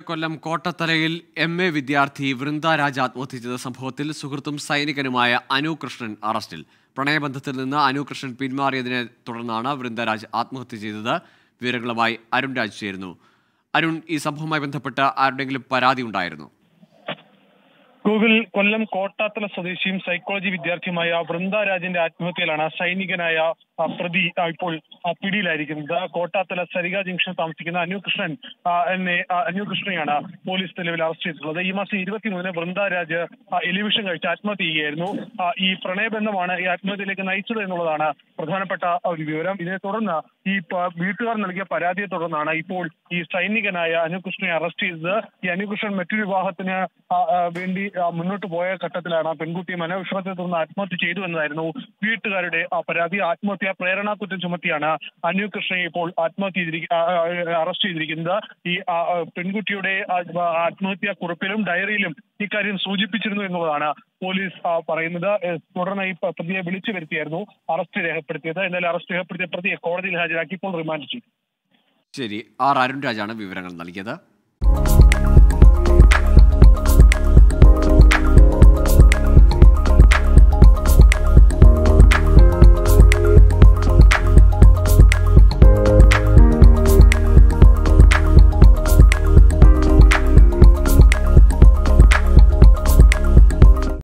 Kollam കോട്ടത്തലയിൽ M A വിദ്യാർത്ഥി വൃന്ദ രാജ ആത്മഹത്യ ചെയ്ത സംഭവത്തിൽ സുഹൃത്തും സൈനികനുമായ അനു കൃഷ്ണൻ അറസ്റ്റിൽ പ്രണയബന്ധത്തിൽ നിന്ന് അനു കൃഷ്ണൻ പിന്മാറിയതിനെ തുടർന്നാണ് വൃന്ദരാജ് ആത്മഹത്യ ചെയ്തത് വിവരങ്ങളുമായി അരുൺ രാജ് ചേരുന്നു അരുൺ ഈ സംഭവവുമായി ബന്ധപ്പെട്ട് ആരുടെങ്കിലും പരാതി ഉണ്ടായിരുന്നു ഗൂഗിൾ കൊല്ലം കോട്ടാത്തല സ്വദേശിയും സൈക്കോളജി വിദ്യാർത്ഥിയുമായ വൃന്ദ രാജന്റെ ആത്മഹത്യയിലാണ് സൈനികനായ ആ, പ്രതി ആ, ഇപ്പോൾ ആ, പിടിയിലായിരിക്കുന്നത് കോട്ടാത്തല സരിക ജംഗ്ഷനിൽ താമസിക്കുന്ന അനു കൃഷ്ണൻ ആ, എന്നെ ആ, അനു കൃഷ്ണനെയാണ് പോലീസ് നിലവിൽ അറസ്റ്റ് ചെയ്തിട്ടുള്ളത് ഈ മാസം ഇരുപത്തിമൂന്നിന് വൃന്ദ രാജ് ആ, എലിവിഷൻ കഴിച്ച് ആത്മഹത്യ ചെയ്യുകയായിരുന്നു ആ, ഈ പ്രണയബന്ധമാണ് ഈ ആത്മഹത്യയിലേക്ക് നയിച്ചത് എന്നുള്ളതാണ് പ്രധാനപ്പെട്ട ഒരു വിവരം ഇതിനെ തുടർന്ന് ഈ പ- വീട്ടുകാർ നൽകിയ പരാതിയെ തുടർന്നാണ് ഇപ്പോൾ ഈ സൈനികനായ അനുകൃഷ്ണനെ അറസ്റ്റ് ചെയ്തത് ഈ അനുകൃഷ്ണൻ മറ്റൊരു വിവാഹത്തിന് ആ, ആ, വേണ്ടി ആ, മുന്നോട്ട് പോയ ഘട്ടത്തിലാണ് ആ പെൺകുട്ടി മനോവിശ്വാസത്തെ തുടർന്ന് ആത്മഹത്യ ചെയ്തു എന്നതായിരുന്നു വീട്ടുകാരുടെ ആ പരാതി ആത്മഹത്യ പ്രേരണാ കുറ്റം ചുമത്തിയാണ് അനുകൃഷ്ണനെ ഇപ്പോൾ ആത്മഹത്യ ചെയ്തിരിക്ക- ആ, ആ, അറസ്റ്റ് ചെയ്തിരിക്കുന്നത് ഈ ആ, ആ, പെൺകുട്ടിയുടെ ആ, ആത്മഹത്യാ കുറിപ്പിലും ഡയറിയിലും ഇക്കാര്യം സൂചിപ്പിച്ചിരുന്നു എന്നുള്ളതാണ് പോലീസ് ആ, പറയുന്നത് ഏ, തുടർന്ന് ഈ പ- പ്രതിയെ വിളിച്ചു വരുത്തിയായിരുന്നു അറസ്റ്റ് രേഖപ്പെടുത്തിയത് എന്നാൽ അറസ്റ്റ് രേഖപ്പെടുത്തിയ പ്രതിയെ കോടതിയിൽ ഹാജരാക്കി ഇപ്പോൾ റിമാൻഡ് ചെയ്തു ശരി ആർ അരുൺ രാജാണ് വിവരങ്ങൾ നൽകിയത്